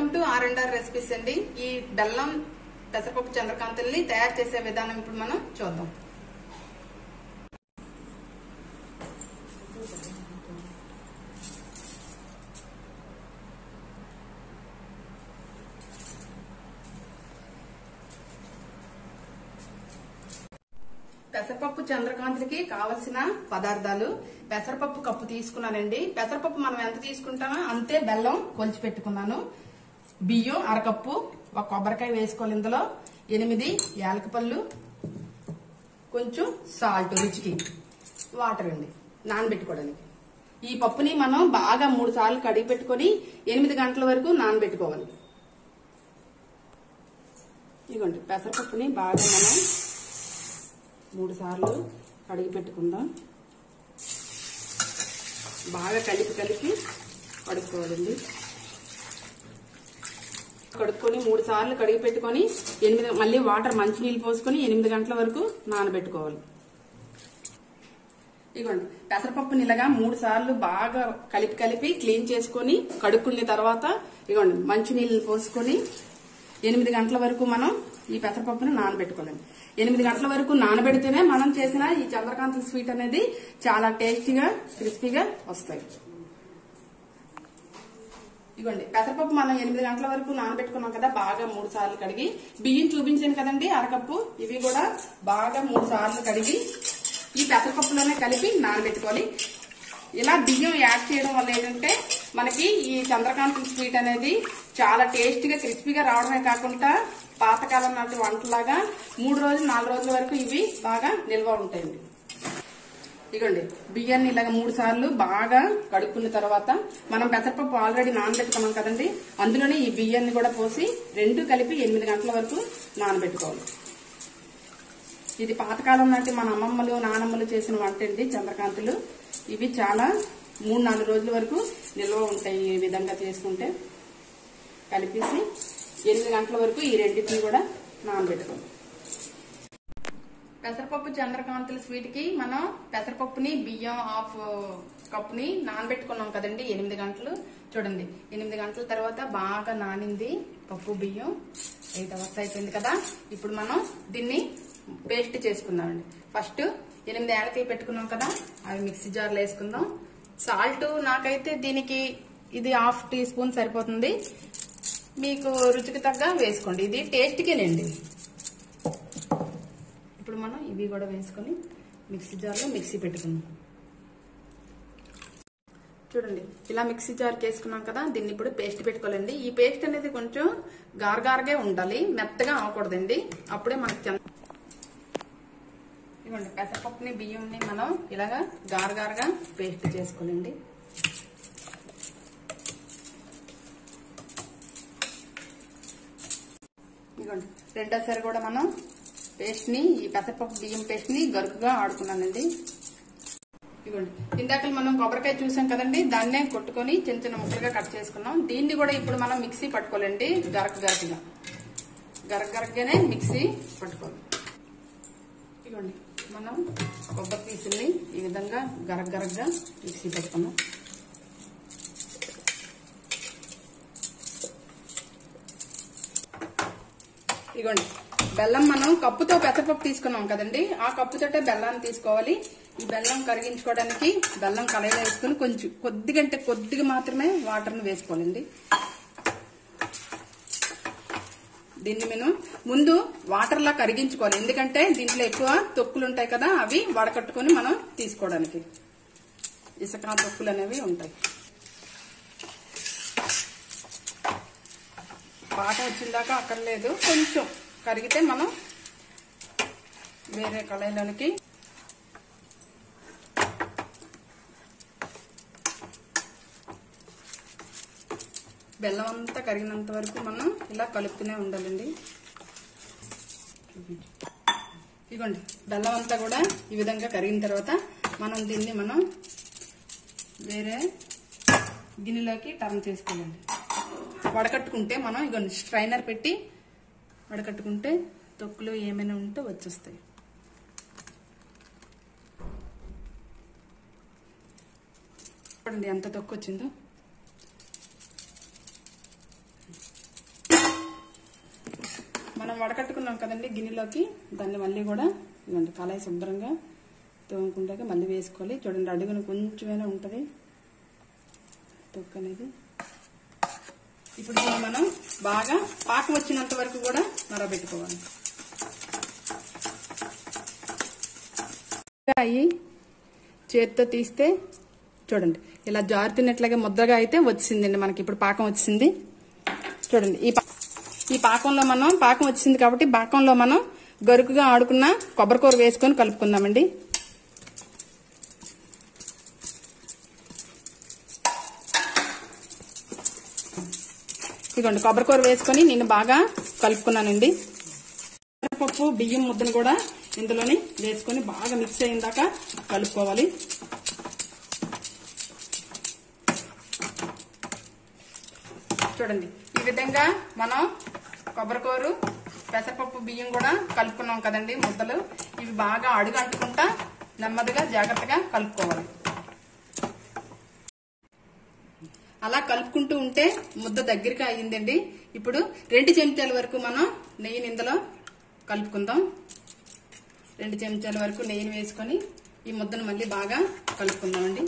to R and R recipes అండి ఈ బెల్లం పెసరపప్పు చంద్రకాంతుల్ని తయారు చేసే విధానం ఇప్పుడు మనం చూద్దాం పెసరపప్పు చంద్రకాంతులకి కావలసిన పదార్థాలు పెసరపప్పు కప్పు తీసుకున్నానండి పెసరపప్పు మనం ఎంత తీసుకుంటామో అంతే బెల్లం కొలిచి పెట్టుకున్నాను బియ్యం అరకప్పు ఒక కొబ్బరికాయ వేసుకోవాలి ఇందులో ఎనిమిది యాలకపళ్ళు కొంచెం సాల్ట్ రుచికి వాటర్ అండి నానబెట్టుకోవడానికి ఈ పప్పుని మనం బాగా మూడు సార్లు కడిగి పెట్టుకొని ఎనిమిది గంటల వరకు నానబెట్టుకోవాలి ఇదిగోండి పెసరపప్పుని బాగా మనం మూడు సార్లు కడిగి పెట్టుకుందాం బాగా కలిపి కలిపి కడుక్కోవాలండి కడుక్కొని మూడు సార్లు కడిగి పెట్టుకొని ఎనిమిది మళ్ళీ వాటర్ మంచినీళ్ళు పోసుకొని ఎనిమిది గంటల వరకు నానబెట్టుకోవాలి ఇదిగోండి పెసరపప్పుని ఇలాగా మూడు సార్లు బాగా కలిపి కలిపి క్లీన్ చేసుకొని కడుక్కున్న తర్వాత ఇదిగోండి మంచినీళ్ళు పోసుకొని ఎనిమిది గంటల వరకు మనం ఈ పెసరపప్పుని నానబెట్టుకోవాలి ఎనిమిది గంటల వరకు నానబెడితేనే మనం చేసిన ఈ చంద్రకాంత స్వీట్ అనేది చాలా టేస్టీగా క్రిస్పీగా వస్తాయి ఇదిగోండి పెసరపప్పు మనం ఎనిమిది గంటల వరకు నానబెట్టుకున్నాం కదా బాగా మూడు సార్లు కడిగి బియ్యం చూపించాను కదండి అరకప్పు ఇవి కూడా బాగా మూడు సార్లు కడిగి ఈ పెసరపప్పులోనే కలిపి నానబెట్టుకోవాలి ఇలా బియ్యం యాడ్ చేయడం వల్ల ఏంటంటే మనకి ఈ చంద్రకాంతం స్వీట్ అనేది చాలా టేస్టీగా క్రిస్పీగా రావడమే కాకుండా పాతకాలం నాటి వంటలాగా మూడు రోజులు నాలుగు రోజుల వరకు ఇవి బాగా నిల్వ ఉంటాయండి ఇగోండి బియ్యాన్ని ఇలాగ మూడు సార్లు బాగా కడుక్కున్న తర్వాత మనం పెసరపప్పు ఆల్రెడీ నానబెట్టుకున్నాం కదండి అందులోనే ఈ బియ్యాన్ని కూడా పోసి రెండు కలిపి ఎనిమిది గంటల వరకు నానబెట్టుకోవాలి ఇది పాతకాలం నాటి మన అమ్మమ్మలు నానమ్మలు చేసిన వంట అండి చంద్రకాంతులు ఇవి చాలా మూడు నాలుగు రోజుల వరకు నిల్వ ఉంటాయి ఈ విధంగా చేసుకుంటే కలిపేసి ఎనిమిది గంటల వరకు ఈ రెండింటిని కూడా నానబెట్టుకోవాలి పెసరపప్పు చంద్రకాంతుల స్వీట్ కి మనం పెసరపప్పుని బియ్యం హాఫ్ కప్పుని నానబెట్టుకున్నాం కదండి ఎనిమిది గంటలు చూడండి ఎనిమిది గంటల తర్వాత బాగా నానింది పప్పు బియ్యం ఎయిట్ అవర్స్ అయిపోయింది కదా ఇప్పుడు మనం దీన్ని పేస్ట్ చేసుకుందామండి ఫస్ట్ ఎనిమిది ఏలకాయ పెట్టుకున్నాం కదా అవి మిక్సీ జార్లో వేసుకుందాం సాల్ట్ నాకైతే దీనికి ఇది హాఫ్ టీ స్పూన్ సరిపోతుంది మీకు రుచికి తగ్గ వేసుకోండి ఇది టేస్ట్కేనండి ఇప్పుడు మనం ఇవి కూడా వేసుకొని మిక్సీ జార్లో మిక్సీ పెట్టుకుందాం చూడండి ఇలా మిక్సీ జార్కి వేసుకున్నాం కదా దీన్ని ఇప్పుడు పేస్ట్ పెట్టుకోవాలండి ఈ పేస్ట్ అనేది కొంచెం గారగారగా ఉండాలి మెత్తగా అవ్వకూడదండి అప్పుడే మనకి చం- ఇవ్వండి పెసరపప్పుని బియ్యంని మనం ఇలాగా గారగారగా పేస్ట్ చేసుకోవాలండి ఇదిగోండి రెండోసారి కూడా మనం పేస్ట్ ని ఈ పెసరపప్పు బియ్యం పేస్ట్ ని గరుకుగా ఆడుకున్నానండి ఇదిగోండి ఇందాక మనం కొబ్బరికాయ చూసాం కదండి దాన్నే కొట్టుకొని చిన్న చిన్న ముక్కలుగా కట్ చేసుకున్నాం దీన్ని కూడా ఇప్పుడు మనం మిక్సీ పట్టుకోవాలండి గరక గరకగా గరక గరకగానే మిక్సీ పట్టుకోవాలి ఇదిగోండి మనం కొబ్బరి పీసుల్ని ఈ విధంగా గరక గరకగా మిక్సీ పట్టుకున్నాం ఇదిగోండి బెల్లం మనం కప్పుతో పెసరపప్పు తీసుకున్నాం కదండి ఆ కప్పుతోటే బెల్లాన్ని తీసుకోవాలి ఈ బెల్లం కరిగించుకోవడానికి బెల్లం కళాయిలో వేసుకుని కొంచెం కొద్దిగా అంటే కొద్దిగా మాత్రమే వాటర్ని వేసుకోవాలండి దీన్ని మనం ముందు వాటర్ లా కరిగించుకోవాలి ఎందుకంటే దీంట్లో ఎక్కువ తొక్కులు ఉంటాయి కదా అవి వడకట్టుకొని మనం తీసుకోవడానికి ఇసుక తొక్కులు అనేవి ఉంటాయి పాట వచ్చిందాకా అక్కర్లేదు కొంచెం కరిగితే మనం వేరే కళాయిలోనికి బెల్లం అంతా కరిగినంత వరకు మనం ఇలా కలుపుతూనే ఉండాలండి ఇదిగోండి బెల్లం అంతా కూడా ఈ విధంగా కరిగిన తర్వాత మనం దీన్ని మనం వేరే గిన్నెలోకి టర్న్ చేసుకోవాలండి వడకట్టుకుంటే మనం ఇగోండి స్ట్రైనర్ పెట్టి వడకట్టుకుంటే తొక్కులు ఏమైనా ఉంటే వచ్చేస్తాయి చూడండి ఎంత తొక్కు వచ్చిందో వడకట్టుకున్నాం కదండి గిన్నెలోకి దాన్ని మళ్ళీ కూడా ఇవ్వండి కళాయి శుభ్రంగా తోముకుంటాక మళ్ళీ వేసుకోవాలి చూడండి అడుగున కొంచెమైనా ఉంటుంది తొక్క అనేది ఇప్పుడు దీన్ని మనం బాగా పాకం వచ్చినంత వరకు కూడా మరబెట్టుకోవాలి అయ్యి చేతితో తీస్తే చూడండి ఇలా జారుతున్నట్లుగా ముద్దగా అయితే వచ్చిందండి మనకి ఇప్పుడు పాకం వచ్చింది చూడండి ఈ పా- ఈ పాకంలో మనం పాకం వచ్చింది కాబట్టి పాకంలో మనం గరుకుగా ఆడుకున్న కొబ్బరికూర వేసుకొని కలుపుకుందామండి ఇదిగోండి కొబ్బరికూర వేసుకొని నేను బాగా కలుపుకున్నానండి పప్పు బియ్యం ముద్దను కూడా ఇందులోని వేసుకొని బాగా మిక్స్ అయిన దాకా కలుపుకోవాలి చూడండి ఈ విధంగా మనం కొబ్బరికూరు పెసరపప్పు బియ్యం కూడా కలుపుకున్నాం కదండి ముద్దలు ఇవి బాగా అడుగు అంటుకుంటా నెమ్మదిగా జాగ్రత్తగా కలుపుకోవాలి అలా కలుపుకుంటూ ఉంటే ముద్ద దగ్గరికి అయ్యిందండి ఇప్పుడు రెండు చెంచాల వరకు మనం నెయ్యిని ఇందులో కలుపుకుందాం రెండు చెంచాల వరకు నెయ్యిని వేసుకొని ఈ ముద్దను మళ్ళీ బాగా కలుపుకుందామండి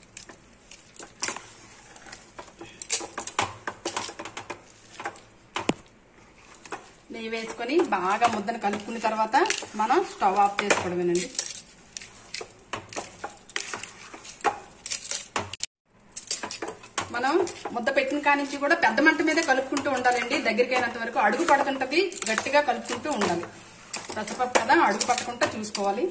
నెయ్యి వేసుకొని బాగా ముద్దను కలుపుకున్న తర్వాత మనం స్టవ్ ఆఫ్ చేసుకోవడమేనండి మనం ముద్ద పెట్టిన కానించి కూడా పెద్ద మంట మీద కలుపుకుంటూ ఉండాలండి దగ్గరికి అయినంత వరకు అడుగు పడుతుంటది గట్టిగా కలుపుకుంటూ ఉండాలి పెసరపప్పు కదా అడుగు పట్టకుండా చూసుకోవాలి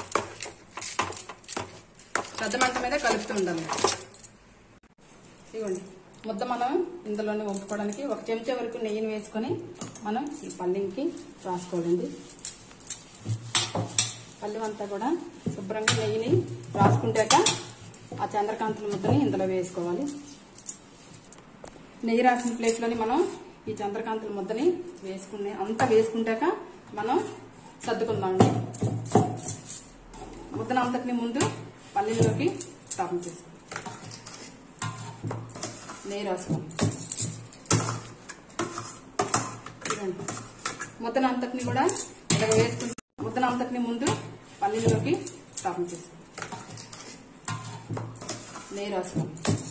పెద్ద మంట మీద కలుపుతూ ఉండాలి ఇదిగోండి ముద్ద మనం ఇందులోనే వంపుకోవడానికి ఒక చెంచా వరకు నెయ్యిని వేసుకొని మనం ఈ పల్లింకి రాసుకోవాలండి పల్లెం అంతా కూడా శుభ్రంగా నెయ్యిని రాసుకుంటాక ఆ చంద్రకాంతుల ముద్దని ఇందులో వేసుకోవాలి నెయ్యి రాసిన ప్లేట్లోని మనం ఈ చంద్రకాంతుల ముద్దని వేసుకునే అంతా వేసుకుంటాక మనం సర్దుకుందామండి ముద్దను అంతటిని ముందు పల్లీలోకి తాపం చేసుకోవాలి నెయ్యి రాసుకోండి చూడండి ముద్దన అంతటిని కూడా ఇలా వేసుకుంటే ముద్దన అంతటిని ముందు పల్లీలోకి తాపం చేసుకోండి నెయ్యి రాసుకోండి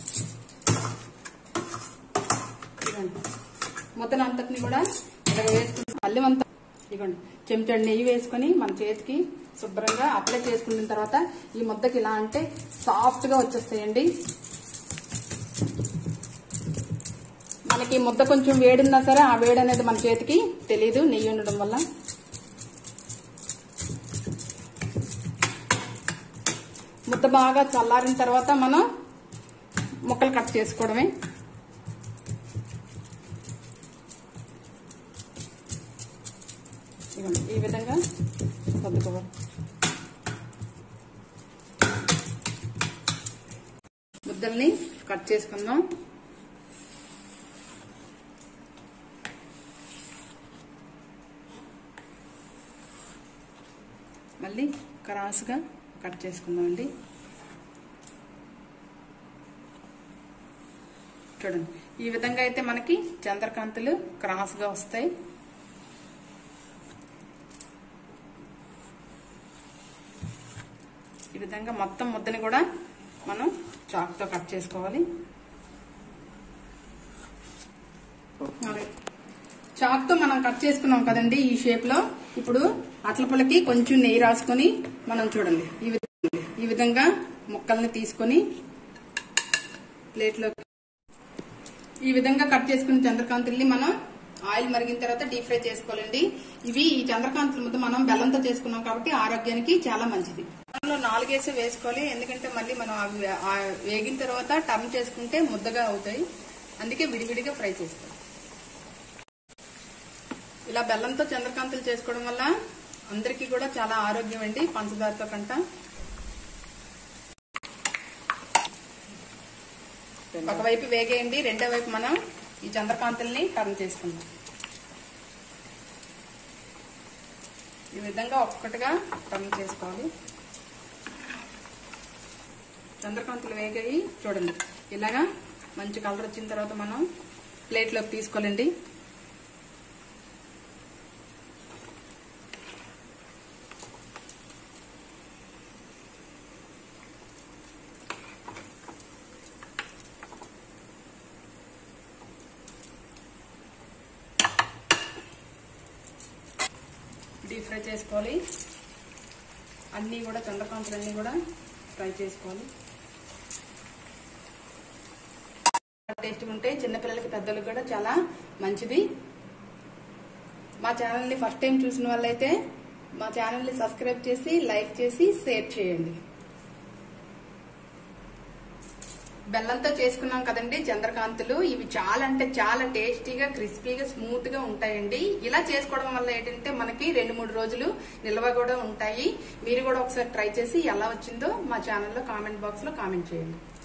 చూడండి ముద్దన అంతటిని కూడా ఇలా వేసుకుంటే పల్లెం అంతా ఇదిగోండి చెంచాడు నెయ్యి వేసుకొని మన చేతికి శుభ్రంగా అప్లై చేసుకున్న తర్వాత ఈ ముద్దకి ఇలా అంటే సాఫ్ట్ గా వచ్చేస్తాయండి మనకి ముద్ద కొంచెం వేడున్నా సరే ఆ వేడి అనేది మన చేతికి తెలీదు నెయ్యి ఉండడం వల్ల ముద్ద బాగా చల్లారిన తర్వాత మనం ముక్కలు కట్ చేసుకోవడమే ఇదిగోండి, ఈ విధంగా సర్దుకోవాలి ముద్దల్ని కట్ చేసుకుందాం మళ్ళీ క్రాస్గా కట్ చేసుకుందామండి చూడండి ఈ విధంగా అయితే మనకి చంద్రకాంతులు క్రాస్గా వస్తాయి ఈ విధంగా మొత్తం ముద్దని కూడా మనం చాక్తో కట్ చేసుకోవాలి చాక్తో మనం కట్ చేసుకున్నాం కదండి ఈ షేప్ లో ఇప్పుడు అట్ల పుల్లకి కొంచెం నెయ్యి రాసుకొని మనం చూడండి ఈ విధంగా ఈ విధంగా ముక్కల్ని తీసుకొని ప్లేట్లో ఈ విధంగా కట్ చేసుకున్న చంద్రకాంతుల్ని మనం ఆయిల్ మరిగిన తర్వాత డీప్ ఫ్రై చేసుకోవాలండి ఇవి ఈ చంద్రకాంతుల ముద్ద మనం బెల్లంతో చేసుకున్నాం కాబట్టి ఆరోగ్యానికి చాలా మంచిది దానిలో నాలుగేసి వేసుకోవాలి ఎందుకంటే మళ్ళీ మనం అవి ఆ వేగిన తర్వాత టర్న్ చేసుకుంటే ముద్దగా అవుతాయి అందుకే విడివిడిగా ఫ్రై చేసుకోవాలి ఇలా బెల్లంతో చంద్రకాంతులు చేసుకోవడం వల్ల అందరికీ కూడా చాలా ఆరోగ్యం అండి పంచదారతో కంట ఒకవైపు వేగేయండి రెండో వైపు మనం ఈ చంద్రకాంతుల్ని టర్న్ చేసుకుందాం ఈ విధంగా ఒక్కొక్కటిగా టర్న్ చేసుకోవాలి చంద్రకాంతులు వేగాయి చూడండి ఇలాగా మంచి కలర్ వచ్చిన తర్వాత మనం ప్లేట్లోకి తీసుకోవాలండి డీప్ ఫ్రై చేసుకోవాలి అన్నీ కూడా చంద్రకాంతులు అన్నీ కూడా ఫ్రై చేసుకోవాలి టేస్ట్ ఉంటే చిన్నపిల్లలకి పెద్దలకు కూడా చాలా మంచిది మా ఛానల్ని ఫస్ట్ టైం చూసిన వాళ్ళైతే మా ఛానల్ని సబ్స్క్రైబ్ చేసి లైక్ చేసి షేర్ చేయండి బెల్లంతో చేసుకున్నాం కదండి చంద్రకాంతులు ఇవి చాలా అంటే చాలా టేస్టీగా క్రిస్పీగా స్మూత్ గా ఉంటాయండి ఇలా చేసుకోవడం వల్ల ఏంటంటే మనకి రెండు మూడు రోజులు నిల్వ కూడా ఉంటాయి మీరు కూడా ఒకసారి ట్రై చేసి ఎలా వచ్చిందో మా ఛానల్లో కామెంట్ బాక్స్ లో కామెంట్ చేయండి